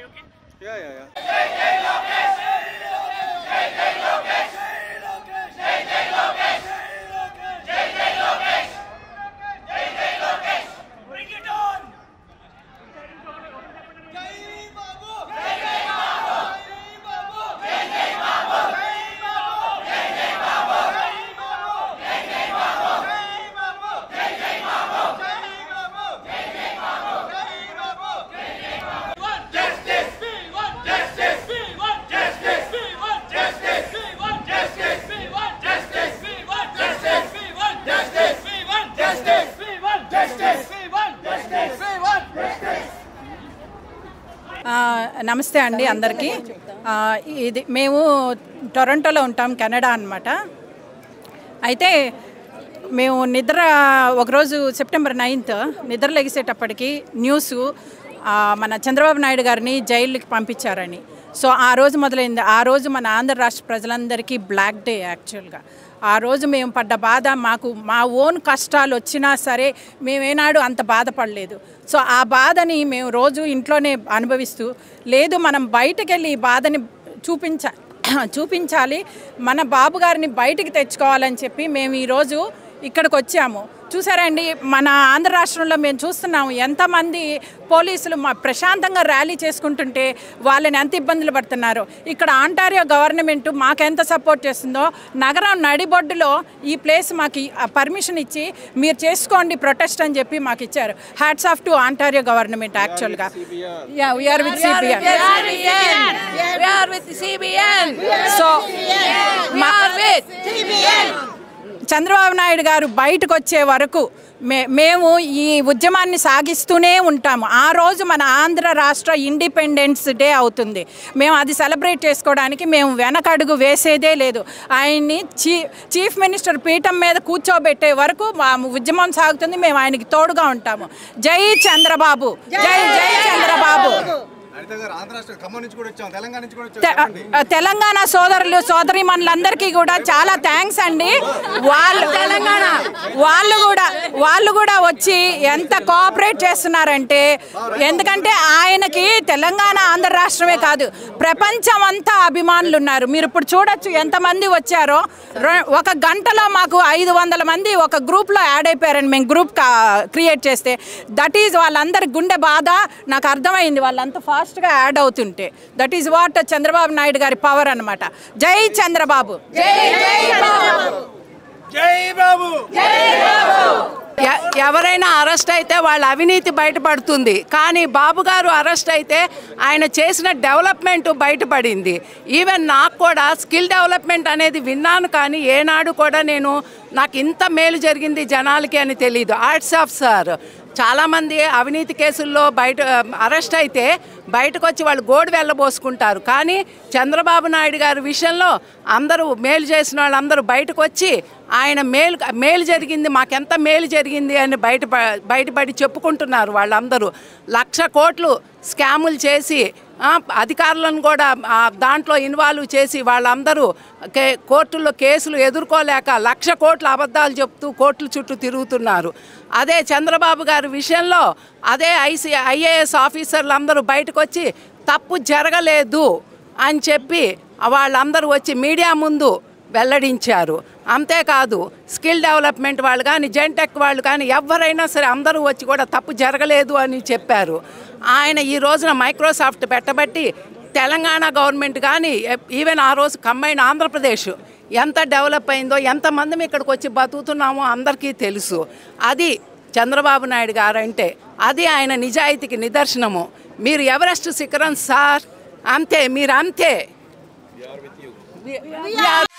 Yeah, yeah, yeah. ఆ, నమస్తే అండి అందరికీ ఆ, ఇది మేము టొరంటోలో ఉంటాం కెనడా అన్నమాట అయితే మేము నిద్ర ఒకరోజు సెప్టెంబర్ నైన్త్ నిద్ర లెగిసేటప్పటికి న్యూస్ ఆ, మన చంద్రబాబు నాయుడు గారిని జైలుకి పంపించారని సో ఆ రోజు మొదలైంది ఆ రోజు మన ఆంధ్ర రాష్ట్ర ప్రజలందరికీ బ్లాక్ డే యాక్చువల్గా ఆ రోజు మేము పడ్డ బాధ మాకు మా ఓన్ కష్టాలు వచ్చినా సరే మేమేనాడు అంత బాధపడలేదు సో ఆ బాధని మేము రోజు ఇంట్లోనే అనుభవిస్తూ లేదు మనం బయటకు వెళ్ళి ఈ బాధని చూపించ చూపించాలి మన బాబు గారిని బయటికి తెచ్చుకోవాలని చెప్పి మేము ఈరోజు ఇక్కడికి వచ్చాము చూసారండి మన ఆంధ్ర రాష్ట్రంలో మేము చూస్తున్నాము ఎంతమంది పోలీసులు మా ప్రశాంతంగా ర్యాలీ చేసుకుంటుంటే వాళ్ళని ఎంత ఇబ్బందులు పడుతున్నారు ఇక్కడ ఆంటారియో గవర్నమెంట్ మాకెంత సపోర్ట్ చేస్తుందో నగరం నడిబొడ్డులో ఈ ప్లేస్ మాకు పర్మిషన్ ఇచ్చి మీరు చేసుకోండి ప్రొటెస్ట్ అని చెప్పి మాకు ఇచ్చారు hats off to Ontario government యాక్చువల్గా yeah we are with CBN We are with CBN. So We are with Chandrababu Naidu garu బయటకు వచ్చే వరకు మే మేము ఈ ఉద్యమాన్ని సాగిస్తూనే ఉంటాము ఆ రోజు మన ఆంధ్ర రాష్ట్ర ఇండిపెండెన్స్ డే అవుతుంది మేము అది సెలబ్రేట్ చేసుకోవడానికి మేము వెనకడుగు వేసేదే లేదు ఆయన్ని చీ చీఫ్ మినిస్టర్ పీఠం మీద కూర్చోబెట్టే వరకు మా ఉద్యమం సాగుతుంది మేము ఆయనకి తోడుగా ఉంటాము జై చంద్రబాబు జై జై చంద్రబాబు అనిత గారు ఆంధ్ర రాష్ట్ర ఖమ్మం నుంచి కూడా వచ్చాం తెలంగాణ నుంచి కూడా వచ్చాం తె- చెప్పండి. ఆ, తెలంగాణ సోదరులు సోదరి మనులందరికీ కూడా చాలా థ్యాంక్స్ అండి వాళ్ళు తెలంగాణ వాళ్ళు కూడా వాళ్ళు కూడా వచ్చి ఎంత కోఆపరేట్ చేస్తున్నారంటే ఎందుకంటే ఆయనకి తెలంగాణ ఆంధ్ర రాష్ట్రమే కాదు ప్రపంచం అంతా అభిమానులు ఉన్నారు మీరు ఇప్పుడు చూడొచ్చు ఎంతమంది వచ్చారో రె- ఒక గంటలో మాకు ఐదు వందల మంది ఒక గ్రూప్లో యాడ్ అయిపోయారండి మేము గ్రూప్ క్రియేట్ చేస్తే దట్ ఈజ్ వాళ్ళందరి గుండె బాధ నాకు అర్థమైంది వాళ్ళంతా ఫాస్ట్గా యాడ్ అవుతుంటే that is what Chandrababu Naidu గారి పవర్ అన్నమాట జై చంద్రబాబు ఎ- ఎవరైనా అరెస్ట్ అయితే వాళ్ళ అవినీతి బయటపడుతుంది కానీ బాబు గారు అరెస్ట్ అయితే ఆయన చేసిన డెవలప్మెంట్ బయటపడింది ఈవెన్ నాకు కూడా స్కిల్ డెవలప్మెంట్ అనేది విన్నాను కానీ ఏనాడు కూడా నేను నాకు ఇంత మేలు జరిగింది జనాలకి అని తెలియదు ఆర్ట్స్ ఆఫ్ సార్ చాలామంది అవినీతి కేసుల్లో బయట అరెస్ట్ అయితే బయటకు వచ్చి వాళ్ళు గోడు వెళ్ళబోసుకుంటారు కానీ చంద్రబాబు నాయుడు గారి విషయంలో అందరూ మేలు చేసిన వాళ్ళందరూ బయటకు వచ్చి ఆయన మేలు మేలు జరిగింది మాకెంత మేలు జరిగింది అని బయట బయటపడి చెప్పుకుంటున్నారు వాళ్ళందరూ లక్ష కోట్లు స్కాములు చేసి ఆ, అధికారులను కూడా ఆ, దాంట్లో ఇన్వాల్వ్ చేసి వాళ్ళందరూ కే కోర్టుల్లో కేసులు ఎదుర్కోలేక లక్ష కోట్ల అబద్ధాలు చెప్తూ కోర్టుల చుట్టూ తిరుగుతున్నారు అదే చంద్రబాబు గారి విషయంలో అదే ఐసీ ఐఏఎస్ ఆఫీసర్లు అందరూ బయటకు వచ్చి తప్పు జరగలేదు అని చెప్పి వాళ్ళందరూ వచ్చి మీడియా ముందు వెల్లడించారు అంతేకాదు స్కిల్ డెవలప్మెంట్ వాళ్ళు కానీ జెంటెక్ వాళ్ళు కానీ ఎవరైనా సరే అందరూ వచ్చి కూడా తప్పు జరగలేదు అని చెప్పారు ఆయన ఈ రోజున మైక్రోసాఫ్ట్ పెట్టబట్టి తెలంగాణ గవర్నమెంట్ కానీ ఈవెన్ ఆ రోజు కంబైన్ ఆంధ్రప్రదేశ్ ఎంత డెవలప్ అయిందో ఎంతమంది ఇక్కడికి వచ్చి బతుకుతున్నామో అందరికీ తెలుసు అది చంద్రబాబు నాయుడు గారంటే అది ఆయన నిజాయితీకి నిదర్శనము మీరు ఎవరెస్ట్ శిఖరం సార్ అంతే మీరు అంతే We are